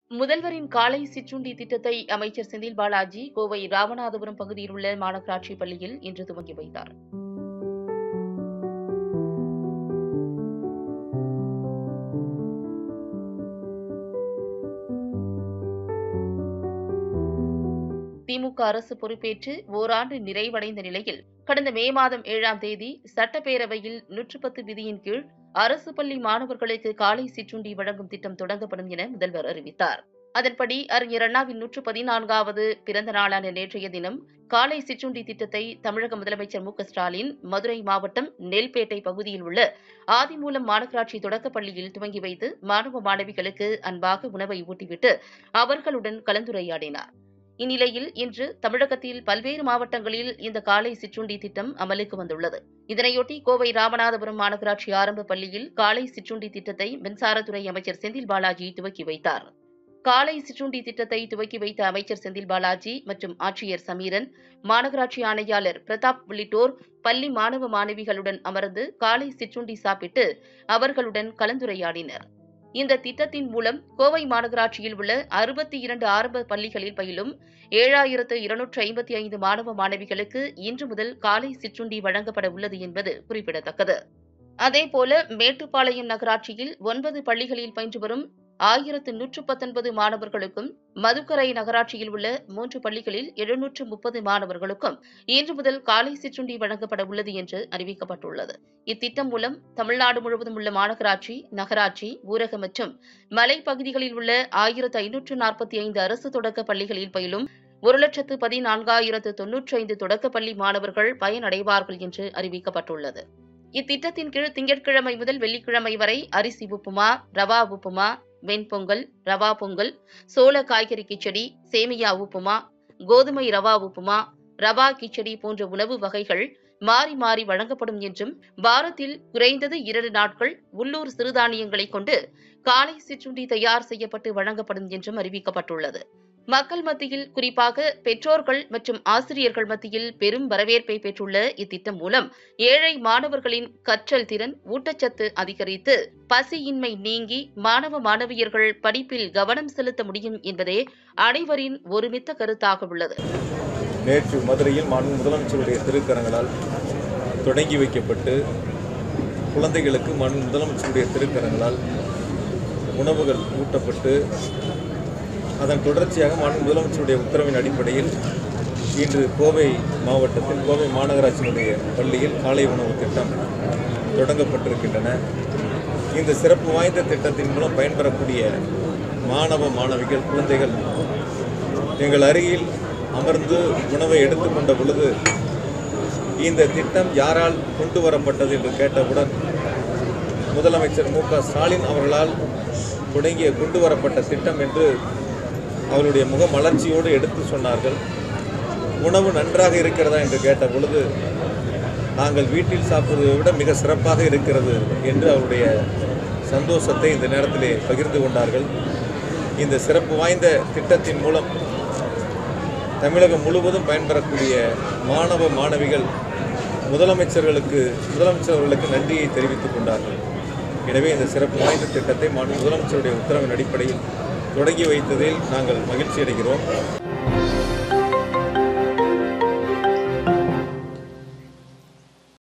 முதல்வரின் காலை சிற்றுண்டி திட்டத்தை அமைச்சர் செந்தில் பாலாஜி கோவை ராமநாதபுரம் பகுதியில் உள்ள மாநகராட்சி பள்ளியில் இன்று துவங்கி வைத்தார் திமுக அரசு பொறுப்பேற்று ஓராண்டு நிறைவடைந்த நிலையில் கடந்த மே மாதம் ஏழாம் தேதி சட்டப்பேரவையில் நூற்று பத்து விதியின் கீழ் அரசு பள்ளி மாணவர்களுக்கு காலை சிற்றுண்டி வழங்கும் திட்டம் தொடங்கப்படும் என முதல்வர் அறிவித்தார் அதன்படி அறிஞர் அண்ணாவின் நூற்று பதினான்காவது பிறந்த நாளான நேற்றைய தினம் காலை சிற்றுண்டி திட்டத்தை தமிழக முதலமைச்சர் மு க ஸ்டாலின் மதுரை மாவட்டம் நெல்பேட்டை பகுதியில் உள்ள ஆதிமூலம் மாநகராட்சி தொடக்கப் பள்ளியில் துவங்கி வைத்து மாணவ மாணவிகளுக்கு அன்பாக உணவை ஊட்டிவிட்டு அவர்களுடன் கலந்துரையாடினார் இந்நிலையில் இன்று தமிழகத்தில் பல்வேறு மாவட்டங்களில் இந்த காலை சிற்றுண்டி திட்டம் அமலுக்கு வந்துள்ளது இதனையொட்டி கோவை ராமநாதபுரம் மாநகராட்சி ஆரம்ப பள்ளியில் காலை சிற்றுண்டி திட்டத்தை மின்சாரத்துறை அமைச்சர் செந்தில் பாலாஜி துவக்கி வைத்தார் காலை சிற்றுண்டி திட்டத்தை துவக்கி வைத்த அமைச்சர் செந்தில் பாலாஜி மற்றும் ஆட்சியர் சமீரன் மாநகராட்சி ஆணையாளர் பிரதாப் உள்ளிட்டோர் பள்ளி மாணவ மாணவிகளுடன் அமர்ந்து காலை சிற்றுண்டி சாப்பிட்டு அவர்களுடன் கலந்துரையாடினர் இந்த திட்டத்தின் மூலம் கோவை மாநகராட்சியில் உள்ள அறுபத்தி இரண்டு ஆரம்ப பள்ளிகளில் பயிலும் ஏழாயிரத்து இருநூற்று ஐம்பத்தி ஐந்து மாணவ மாணவிகளுக்கு இன்று முதல் காலை சிற்றுண்டி வழங்கப்பட உள்ளது என்பது குறிப்பிடத்தக்கது அதேபோல மேட்டுப்பாளையம் நகராட்சியில் ஒன்பது பள்ளிகளில் பயின்று வரும் ஆயிரத்து நூற்று பத்தொன்பது மாணவர்களுக்கும் மதுக்கரை நகராட்சியில் உள்ள மூன்று பள்ளிகளில் எழுநூற்று முப்பது மாணவர்களுக்கும் இன்று முதல் காலை சிற்றுண்டி வழங்கப்பட உள்ளது என்று அறிவிக்கப்பட்டுள்ளது இத்திட்டம் மூலம் தமிழ்நாடு முழுவதும் உள்ள மாநகராட்சி நகராட்சி ஊரக மற்றும் மலைப்பகுதிகளில் உள்ள ஆயிரத்து ஐநூற்று நாற்பத்தி ஐந்து அரசு தொடக்க பள்ளிகளில் பயிலும் ஒரு லட்சத்து பதினான்காயிரத்து தொன்னூற்றி ஐந்து தொடக்கப்பள்ளி மாணவர்கள் பயனடைவார்கள் என்று அறிவிக்கப்பட்டுள்ளது இத்திட்டத்தின் கீழ் திங்கட்கிழமை முதல் வெள்ளிக்கிழமை வரை அரிசி உப்புமா ரவா உப்புமா வெண்பொங்கல் ரவா பொங்கல் சோள காய்கறி கிச்சடி சேமியா உப்புமா கோதுமை ரவா உப்புமா ரவா கிச்சடி போன்ற உணவு வகைகள் மாறி மாறி வழங்கப்படும் என்றும் வாரத்தில் குறைந்தது இரண்டு நாட்கள் உள்ளூர் சிறுதானியங்களை கொண்டு காலை சிற்றுண்டி தயார் செய்யப்பட்டு வழங்கப்படும் என்றும் அறிவிக்கப்பட்டுள்ளது மக்கள் மத்தியில் குறிப்பாக பெற்றோர்கள் மற்றும் ஆசிரியர்கள் மத்தியில் பெரும் வரவேற்பை பெற்றுள்ள இத்திட்டம் மூலம் ஏழை மாணவர்களின் கற்றல் திறன் ஊட்டச்சத்து அதிகரித்து பசியின்மை நீங்கி மாணவ மாணவியர்கள் படிப்பில் கவனம் செலுத்த முடியும் என்பதே அனைவரின் ஒருமித்த கருத்தாக உள்ளது நேற்று மதுரையில் மாண்பு முதலமைச்சருடைய திருக்கரங்களால் தொடங்கி வைக்கப்பட்டு குழந்தைகளுக்கு மாண்பு முதலமைச்சருடைய திருக்கரங்களால் உணவுகள் ஊட்டப்பட்டு அதன் தொடர்ச்சியாக மாண்பு முதலமைச்சருடைய உத்தரவின் அடிப்படையில் இன்று கோவை மாவட்டத்தில் கோவை மாநகராட்சியினுடைய பள்ளியில் காலை உணவு திட்டம் தொடங்கப்பட்டிருக்கின்றன இந்த சிறப்பு வாய்ந்த திட்டத்தின் மூலம் பயன்பெறக்கூடிய மாணவ மாணவிகள் குழந்தைகள் எங்கள் அருகில் அமர்ந்து உணவை எடுத்துக்கொண்ட பொழுது இந்த திட்டம் யாரால் கொண்டு வரப்பட்டது என்று கேட்டவுடன் முதலமைச்சர் மு க ஸ்டாலின் அவர்களால் தொடங்கிய கொண்டு வரப்பட்ட திட்டம் என்று அவருடைய முக மலர்ச்சியோடு எடுத்து சொன்னார்கள் உணவு நன்றாக இருக்கிறதா என்று கேட்ட பொழுது நாங்கள் வீட்டில் சாப்பிடுவதை விட மிக சிறப்பாக இருக்கிறது என்று அவருடைய சந்தோஷத்தை இந்த நேரத்திலே பகிர்ந்து கொண்டார்கள் இந்த சிறப்பு வாய்ந்த திட்டத்தின் மூலம் தமிழகம் முழுவதும் பயன்பெறக்கூடிய மாணவ மாணவிகள் முதலமைச்சர்களுக்கு முதலமைச்சர் அவர்களுக்கு நன்றியை தெரிவித்துக் கொண்டார்கள் எனவே இந்த சிறப்பு வாய்ந்த திட்டத்தை மாண்பு முதலமைச்சருடைய உத்தரவின் அடிப்படையில் தொடங்கி வைத்ததில் நாங்கள் மகிழ்ச்சி அடைகிறோம்